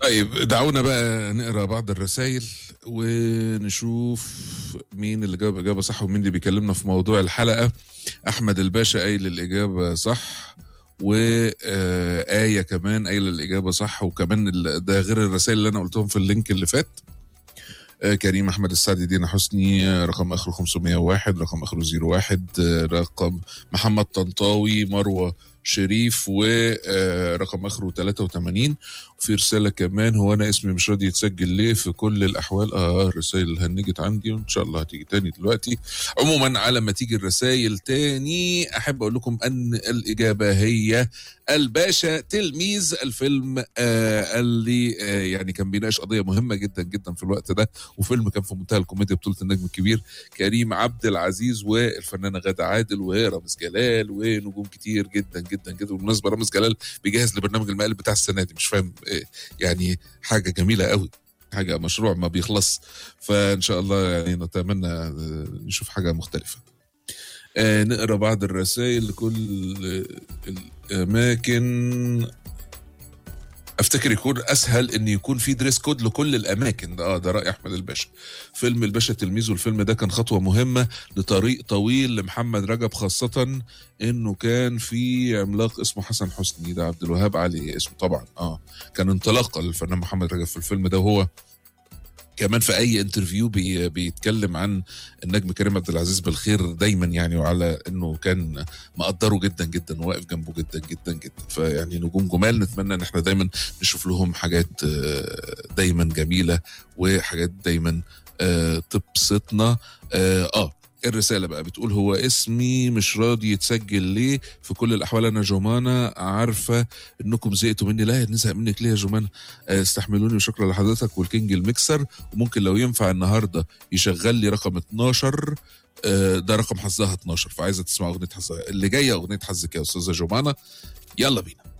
طيب دعونا بقى نقرا بعض الرسائل ونشوف مين اللي جاوب اجابه صح ومين اللي بيكلمنا في موضوع الحلقه احمد الباشا قايل الاجابه صح وآية كمان قايله الإجابة صح وكمان ال- ده غير الرسائل اللي أنا قلتهم في اللينك اللي فات آه، كريم أحمد السعدي دينا حسني آه، رقم آخره 501 رقم آخره 01 آه، رقم محمد طنطاوي مروة شريف ورقم آخره 83 وفي رسالة كمان هو أنا اسمي مش راضي يتسجل ليه في كل الأحوال آه الرسائل هنجت عندي وإن شاء الله هتيجي تاني دلوقتي عموما على ما تيجي الرسائل تاني احب اقول لكم ان الاجابه هي الباشا تلميذ الفيلم آه اللي آه يعني كان بيناقش قضيه مهمه جدا جدا في الوقت ده وفيلم كان في منتهى الكوميديا بطوله النجم الكبير كريم عبد العزيز والفنانه غاده عادل ورامز جلال ونجوم كتير جدا جدا جدا بالمناسبه رامز جلال بيجهز لبرنامج المقالب بتاع السنه دي مش فاهم آه يعني حاجه جميله قوي حاجه مشروع ما بيخلص فان شاء الله يعني نتمنى آه، نشوف حاجه مختلفه آه نقرا بعض الرسائل لكل آه، الاماكن افتكر يكون اسهل ان يكون في دريس كود لكل الاماكن ده اه ده راي احمد الباشا فيلم الباشا تلميذ والفيلم ده كان خطوه مهمه لطريق طويل لمحمد رجب خاصه انه كان في عملاق اسمه حسن حسني ده عبد الوهاب علي اسمه طبعا اه كان انطلاقه للفنان محمد رجب في الفيلم ده وهو كمان في اي انترفيو بي بيتكلم عن النجم كريم عبد العزيز بالخير دايما يعني وعلى انه كان مقدره جدا جدا وواقف جنبه جدا جدا جدا فيعني نجوم جمال نتمنى ان احنا دايما نشوف لهم حاجات آه، دايما جميله وحاجات دايما آه، تبسطنا اه, آه الرسالة بقى بتقول هو اسمي مش راضي يتسجل ليه في كل الأحوال أنا جمانة عارفة إنكم زهقتوا مني لا نزهق منك ليه يا جمانة آه، استحملوني وشكرا لحضرتك والكينج الميكسر وممكن لو ينفع النهارده يشغل لي رقم 12 آه، ده رقم حظها 12 فعايزه تسمع اغنيه حظها اللي جايه اغنيه حظك يا استاذه جمانه يلا بينا